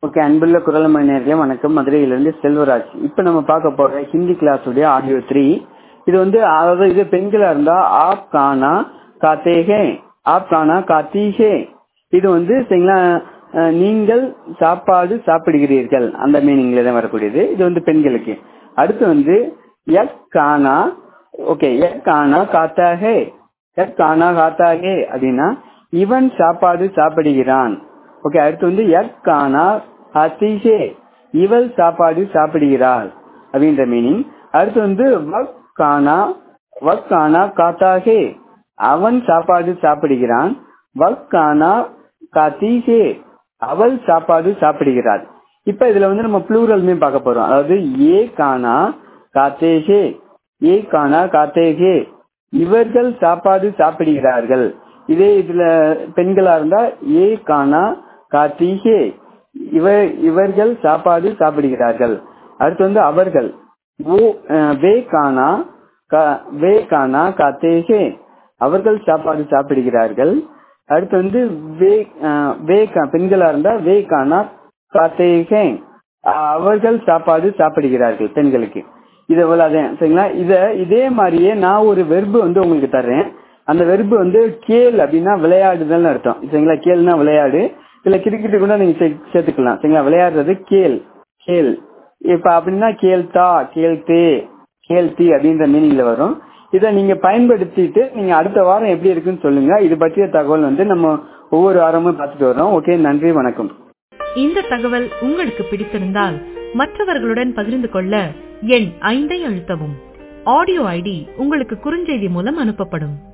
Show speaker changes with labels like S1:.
S1: okay அன்புள்ள குரல் நேர்களே வணக்கம் மதுரையிலிருந்து செல்வராஜ் இப்போ நம்ம பார்க்க போற ஹிந்தி கிளாஸ் உடைய ஆடியோ த்ரீ இது வந்து அதாவது இது பெண்களா இருந்தா ஆப் கானா காத்தேகே ஆப் கானா காத்தீகே இது வந்து சரிங்களா அஹ், நீங்கள் சாப்பாடு சாப்பிடுகிறீர்கள் அந்த மீனிங்ல தான் வரக்கூடியது இது வந்து பெண்களுக்கு அடுத்து வந்து எக் கானா ஓகே எக் கானா காத்தாகே எக் கானா காத்தாகே அப்படின்னா இவன் சாப்பாடு சாப்பிடுகிறான் ஓகே அடுத்து வந்து எக் கானா ஹத்திஷே இவள் சாப்பாடு சாப்பிடுகிறாள் அப்படின்ற மீனிங் அடுத்து வந்து வக் கானா வக் கானா காத்தாகே அவன் சாப்பாடு சாப்பிடுகிறான் வக் கானா காத்தீஷே அவள் சாப்பாடு சாப்பிடுகிறாள் இப்ப இதுல வந்து நம்ம ப்ளூரல்மே பார்க்க போறோம் அதாவது ஏ கானா காத்தேஷே ஏ கானா காத்தேகே இவர்கள் சாப்பாடு சாப்பிடுகிறார்கள் இதே இதுல பெண்களா இருந்தா ஏ கானா காத்தீகே இவ இவர்கள் சாப்பாடு சாப்பிடுகிறார்கள் அடுத்து வந்து அவர்கள் ஓ அஹ், வே கானா கா- வே கானா காத்தேகே அவர்கள் சாப்பாடு சாப்பிடுகிறார்கள் அடுத்து வந்து வே அஹ், வே கா- பெண்களா இருந்தா வே கானா காத்தேகே அவர்கள் சாப்பாடு சாப்பிடுகிறார்கள் பெண்களுக்கு இது அவ்வளவுதான் சரிங்களா இத இதே மாதிரியே நான் ஒரு வெர்பு வந்து உங்களுக்கு தர்றேன் அந்த வெர்பு வந்து கேள் அப்படின்னா விளையாடுதல்னு அர்த்தம் சரிங்களா கேள்னா விளையாடு இல்ல கிரிக்கெட்டு கூட நீங்க சே- சேர்த்துக்கலாம் சரிங்களா விளையாடுறது கேள் கேள் இப்ப அப்படின்னா கேள்தா கேள்தே கேள்தி அப்படின்ற மீனிங்ல வரும் இதை நீங்க பயன்படுத்திட்டு நீங்க அடுத்த வாரம் எப்படி இருக்குன்னு சொல்லுங்க இது பற்றிய தகவல் வந்து நம்ம ஒவ்வொரு வாரமும் பார்த்துட்டு வரோம் ஓகே நன்றி வணக்கம்
S2: இந்த தகவல் உங்களுக்கு பிடித்திருந்தால் மற்றவர்களுடன் பகிர்ந்து கொள்ள எண் ஐந்தை அழுத்தவும் ஆடியோ ஐடி உங்களுக்கு குறுஞ்செய்தி மூலம் அனுப்பப்படும்